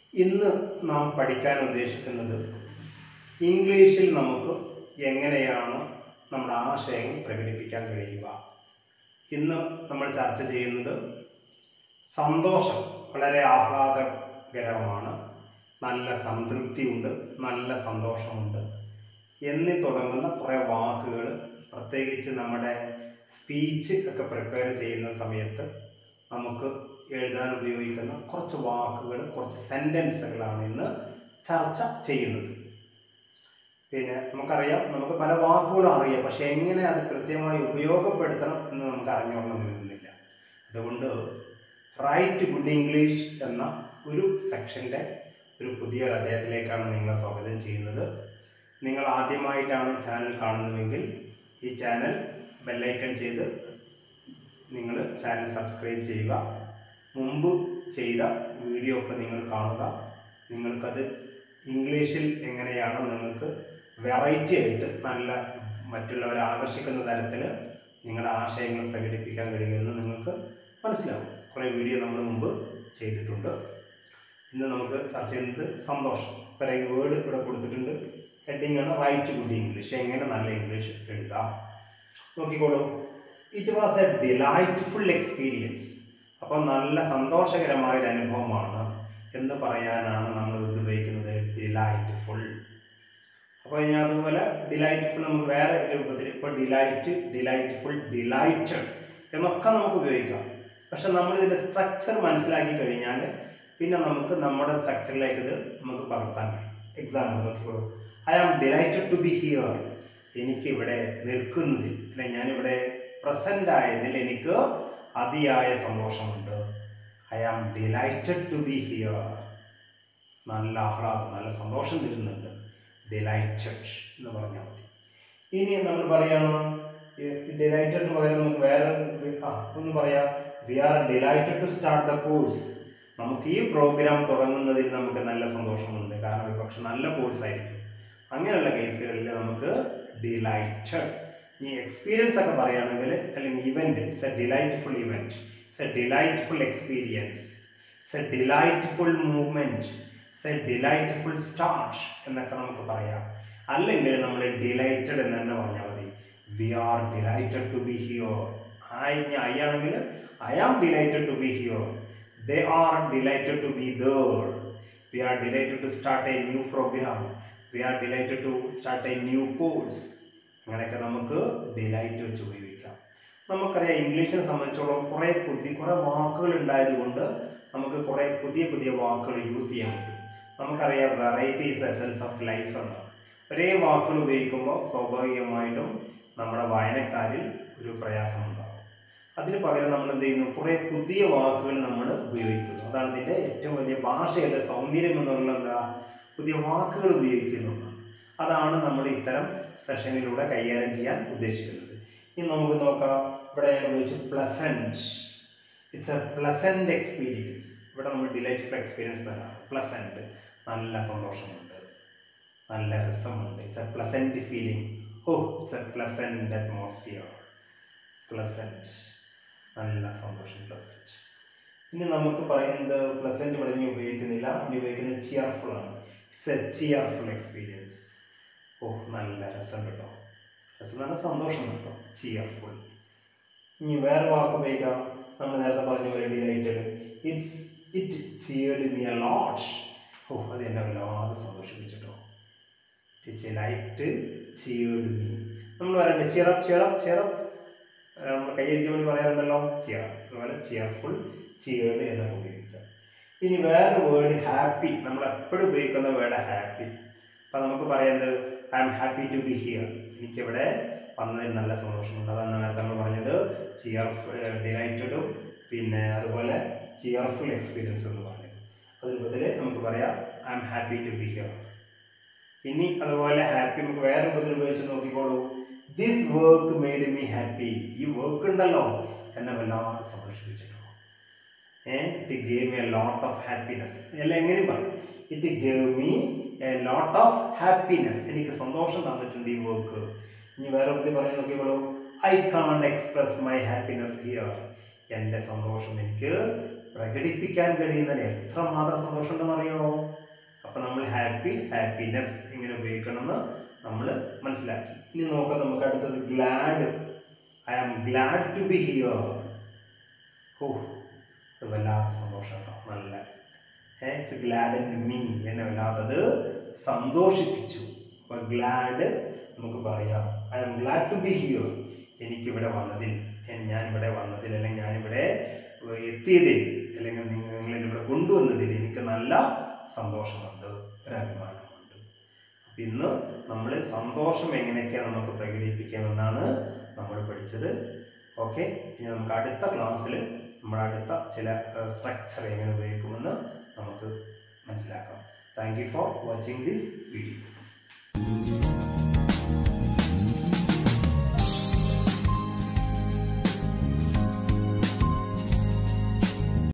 ഇന്ന് നാം പഠിക്കാൻ ഉദ്ദേശിക്കുന്നത് ഇംഗ്ലീഷിൽ നമുക്ക് എങ്ങനെയാണ് നമ്മുടെ ആശയങ്ങൾ പ്രകടിപ്പിക്കാൻ കഴിയുക ഇന്ന് നമ്മൾ ചർച്ച ചെയ്യുന്നത് സന്തോഷം വളരെ ആഹ്ലാദകരമാണ് നല്ല സംതൃപ്തിയുണ്ട് നല്ല സന്തോഷമുണ്ട് എന്നീ തുടങ്ങുന്ന കുറേ വാക്കുകൾ പ്രത്യേകിച്ച് നമ്മുടെ സ്പീച്ച് ഒക്കെ പ്രിപ്പയർ ചെയ്യുന്ന സമയത്ത് നമുക്ക് എഴുതാൻ ഉപയോഗിക്കുന്ന കുറച്ച് വാക്കുകൾ കുറച്ച് സെൻറ്റൻസുകളാണ് ഇന്ന് ചർച്ച ചെയ്യുന്നത് പിന്നെ നമുക്കറിയാം നമുക്ക് പല വാക്കുകളും അറിയാം പക്ഷെ എങ്ങനെ അത് കൃത്യമായി ഉപയോഗപ്പെടുത്തണം എന്ന് നമുക്ക് അറിഞ്ഞോളണമെന്നില്ല അതുകൊണ്ട് റൈറ്റ് ഗുഡ് ഇംഗ്ലീഷ് എന്ന ഒരു സെക്ഷൻ്റെ ഒരു പുതിയ ഒരു അധ്യായത്തിലേക്കാണ് നിങ്ങളെ സ്വാഗതം ചെയ്യുന്നത് നിങ്ങൾ ആദ്യമായിട്ടാണ് ചാനൽ കാണുന്നതെങ്കിൽ ഈ ചാനൽ ബെല്ലൈക്കൺ ചെയ്ത് നിങ്ങൾ ചാനൽ സബ്സ്ക്രൈബ് ചെയ്യുക മുമ്പ് ചെയ്ത വീഡിയോ ഒക്കെ നിങ്ങൾ കാണുക നിങ്ങൾക്കത് ഇംഗ്ലീഷിൽ എങ്ങനെയാണ് നിങ്ങൾക്ക് വെറൈറ്റി ആയിട്ട് നല്ല മറ്റുള്ളവരെ ആകർഷിക്കുന്ന തരത്തിൽ നിങ്ങളുടെ ആശയങ്ങൾ പ്രകടിപ്പിക്കാൻ കഴിയുമെന്ന് നിങ്ങൾക്ക് മനസ്സിലാവും കുറേ വീഡിയോ നമ്മൾ മുമ്പ് ചെയ്തിട്ടുണ്ട് ഇന്ന് നമുക്ക് ചർച്ച ചെയ്യുന്നത് സന്തോഷം കുറേ വേർഡ് ഇവിടെ കൊടുത്തിട്ടുണ്ട് ഹെഡിങ് ആണ് റൈറ്റ് ഗുഡ് ഇംഗ്ലീഷ് എങ്ങനെ നല്ല ഇംഗ്ലീഷ് എഴുതാം നോക്കിക്കോളൂ it was a delightful experience അപ്പോൾ നല്ല സന്തോഷകരമായ ഒരു അനുഭവമാണ് എന്ന് പറയാനാണ് നമ്മൾ ഇത് ഉപയോഗിക്കുന്നത് ഡിലൈറ്റ്ഫുൾ അപ്പോൾ ഇനി അതുപോലെ ഡിലൈറ്റ്ഫുൾ നമുക്ക് വേറെ രൂപത്തിൽ ഇപ്പോൾ ഡിലൈറ്റ് ഡിലൈറ്റ്ഫുൾ ഡിലൈറ്റഡ് എന്നൊക്കെ നമുക്ക് ഉപയോഗിക്കാം പക്ഷെ നമ്മൾ ഇതിൻ്റെ സ്ട്രക്ചർ മനസ്സിലാക്കി കഴിഞ്ഞാൽ പിന്നെ നമുക്ക് നമ്മുടെ സ്ട്രക്ചറിലേക്ക് ഇത് നമുക്ക് പകർത്താൻ കഴിയും എക്സാമ്പിൾ നോക്കിക്കോളൂ I am delighted to be here എനിക്കിവിടെ നിൽക്കുന്നതിൽ അല്ലെ ഞാനിവിടെ പ്രസൻ്റ് ആയതിൽ എനിക്ക് അതിയായ സന്തോഷമുണ്ട് I am delighted to be here നല്ല ആഹ്ലാദം നല്ല സന്തോഷം തരുന്നുണ്ട് ഡിലൈറ്റഡ് എന്ന് പറഞ്ഞാൽ മതി ഇനി നമ്മൾ പറയണം ഡിലൈറ്റഡ് പകരം നമുക്ക് വേറെ ആ ഒന്ന് പറയാം we are delighted to start the course നമുക്ക് ഈ പ്രോഗ്രാം തുടങ്ങുന്നതിൽ നമുക്ക് നല്ല സന്തോഷമുണ്ട് കാരണം പക്ഷെ നല്ല കോഴ്സ് ആയിരിക്കും അങ്ങനെയുള്ള കേസുകളിൽ നമുക്ക് ഡിലൈറ്റഡ് ഈ എക്സ്പീരിയൻസ് ഒക്കെ പറയുകയാണെങ്കിൽ അല്ലെങ്കിൽ event it's a delightful event it's a delightful experience it's a delightful movement it's a delightful start എന്നൊക്കെ നമുക്ക് പറയാം അല്ലെങ്കിൽ നമ്മൾ ഡിലൈറ്റഡ് എന്ന് തന്നെ പറഞ്ഞാൽ മതി we are delighted to be here I I ആണെങ്കിൽ I am delighted to be here they are delighted to be there we are delighted to start a new programme we are delighted to start a new course അങ്ങനെയൊക്കെ നമുക്ക് delight വെച്ച് ഉപയോഗിക്കാം നമുക്കറിയാം ഇംഗ്ലീഷിനെ സംബന്ധിച്ചോളം കുറേ പുതിയ കുറേ വാക്കുകൾ ഉണ്ടായതുകൊണ്ട് നമുക്ക് കുറേ പുതിയ പുതിയ വാക്കുകൾ യൂസ് ചെയ്യാൻ പറ്റും നമുക്കറിയാം വെറൈറ്റീസ് എസൻസ് ഓഫ് ലൈഫ് എന്നാണ് ഒരേ വാക്കുകൾ ഉപയോഗിക്കുമ്പോൾ സ്വാഭാവികമായിട്ടും നമ്മുടെ വായനക്കാരിൽ ഒരു പ്രയാസമുണ്ടാകും അതിന് പകരം നമ്മൾ എന്ത് ചെയ്യുന്നു കുറേ പുതിയ വാക്കുകൾ നമ്മൾ ഉപയോഗിക്കുന്നു അതാണ് ഇതിൻ്റെ ഏറ്റവും വലിയ ഭാഷയുടെ സൗന്ദര്യം എന്നുള്ള എന്താ പുതിയ വാക്കുകൾ ഉപയോഗിക്കുന്നുള്ളതാണ് അതാണ് നമ്മൾ ഇത്തരം സെഷനിലൂടെ കൈകാര്യം ചെയ്യാൻ ഉദ്ദേശിക്കുന്നത് ഇനി നമുക്ക് നോക്കാം ഇവിടെ ഞാൻ ഉപയോഗിച്ചു pleasant it's a pleasant experience ഇവിടെ നമ്മൾ ഡിലൈറ്റ്ഫുൾ എക്സ്പീരിയൻസ് തരാം പ്ലസൻറ്റ് നല്ല സന്തോഷമുണ്ട് നല്ല രസമുണ്ട് ഇറ്റ്സ് എ പ്ലസൻറ്റ് ഫീലിംഗ് ഓ it's a pleasant atmosphere pleasant നല്ല സന്തോഷം പ്ലസൻറ്റ് ഇനി നമുക്ക് പറയുന്നത് പ്ലസൻറ്റ് ഇവിടെ ഇനി ഉപയോഗിക്കുന്നില്ല ഇനി ഉപയോഗിക്കുന്നത് ചിയർഫുൾ ആണ് ഇറ്റ്സ് എ ചിയർഫുൾ എക്സ്പീരിയൻസ് ഓ നല്ല രസം കേട്ടോ രസം നല്ല സന്തോഷം കേട്ടോ ചിയർഫുൾ ഇനി വേറെ വാക്ക് ഉപയോഗിക്കാം നമ്മൾ നേരത്തെ പറഞ്ഞ പോലെ delighted it's it cheered me a lot ഓ അത് എന്നെ വല്ലാതെ സന്തോഷിപ്പിച്ചിട്ടോ ഇറ്റ് ലൈറ്റ് ചിയർഡ് മീ നമ്മൾ പറയണ്ടേ ചിയറപ്പ് ചിയറപ്പ് ചിയറപ്പ് നമ്മൾ കൈയടിക്കാൻ വേണ്ടി പറയാറുണ്ടല്ലോ ചിയർ അതുപോലെ ചിയർഫുൾ ചിയേർഡ് എന്നൊക്കെ ഉപയോഗിക്കാം ഇനി വേറെ വേർഡ് ഹാപ്പി നമ്മൾ എപ്പോഴും ഉപയോഗിക്കുന്ന വേർഡ് ഹാപ്പി അപ്പം നമുക്ക് പറയുന്നത് I am happy to be here എനിക്കിവിടെ വന്നതിൽ നല്ല സന്തോഷമുണ്ട് അതാണ് നേരത്തെ നമ്മൾ പറഞ്ഞത് ചിയർ ഡിലൈറ്റഡും പിന്നെ അതുപോലെ ചിയർഫുൾ എക്സ്പീരിയൻസ് എന്ന് പറഞ്ഞത് അതിന് ബദല് നമുക്ക് പറയാം I am happy to be here ഇനി അതുപോലെ ഹാപ്പി നമുക്ക് വേറെ രൂപത്തിൽ ഉപയോഗിച്ച് നോക്കിക്കോളൂ this work made me happy ഈ വർക്ക് ഉണ്ടല്ലോ എന്നെ വല്ലാതെ സന്തോഷിപ്പിച്ചിട്ടോ it gave me a lot of happiness എല്ലാം എങ്ങനെയും പറയും it gave me a lot of happiness എനിക്ക് സന്തോഷം തന്നിട്ടുണ്ട് ഈ വർക്ക് ഇനി വേറെ ബുദ്ധി പറഞ്ഞു നോക്കിക്കോളൂ I can't express my happiness here എൻ്റെ സന്തോഷം എനിക്ക് പ്രകടിപ്പിക്കാൻ കഴിയുന്നതിൽ എത്രമാത്രം സന്തോഷം ഉണ്ടെന്നറിയോ അപ്പം നമ്മൾ ഹാപ്പി ഹാപ്പിനെസ് ഇങ്ങനെ ഉപയോഗിക്കണമെന്ന് നമ്മൾ മനസ്സിലാക്കി ഇനി നോക്കാം നമുക്ക് അടുത്തത് glad I am glad to be here ഓ അത് വല്ലാത്ത സന്തോഷം കേട്ടോ നല്ല ഇറ്റ്സ് ഗ്ലാഡ് ആൻഡ് മീ എന്നെ വല്ലാത്തത് സന്തോഷിപ്പിച്ചു അപ്പോൾ ഗ്ലാഡ് നമുക്ക് പറയാം I am glad to be here എനിക്കിവിടെ വന്നതിൽ എൻ- ഞാനിവിടെ വന്നതിൽ അല്ലെങ്കിൽ ഞാനിവിടെ എത്തിയതിൽ അല്ലെങ്കിൽ നിങ്ങൾ നിങ്ങൾ എന്നെ ഇവിടെ കൊണ്ടുവന്നതിൽ എനിക്ക് നല്ല സന്തോഷമുണ്ട് ഒരു അഭിമാനമുണ്ട് അപ്പം ഇന്ന് നമ്മൾ സന്തോഷം എങ്ങനെയൊക്കെ നമുക്ക് പ്രകടിപ്പിക്കാമെന്നാണ് നമ്മൾ പഠിച്ചത് ഓക്കെ ഇനി നമുക്ക് അടുത്ത ക്ലാസ്സിൽ നമ്മൾ അടുത്ത ചില സ്ട്രക്ചർ എങ്ങനെ ഉപയോഗിക്കുമെന്ന് നമുക്ക് മനസ്സിലാക്കാം thank you for watching this video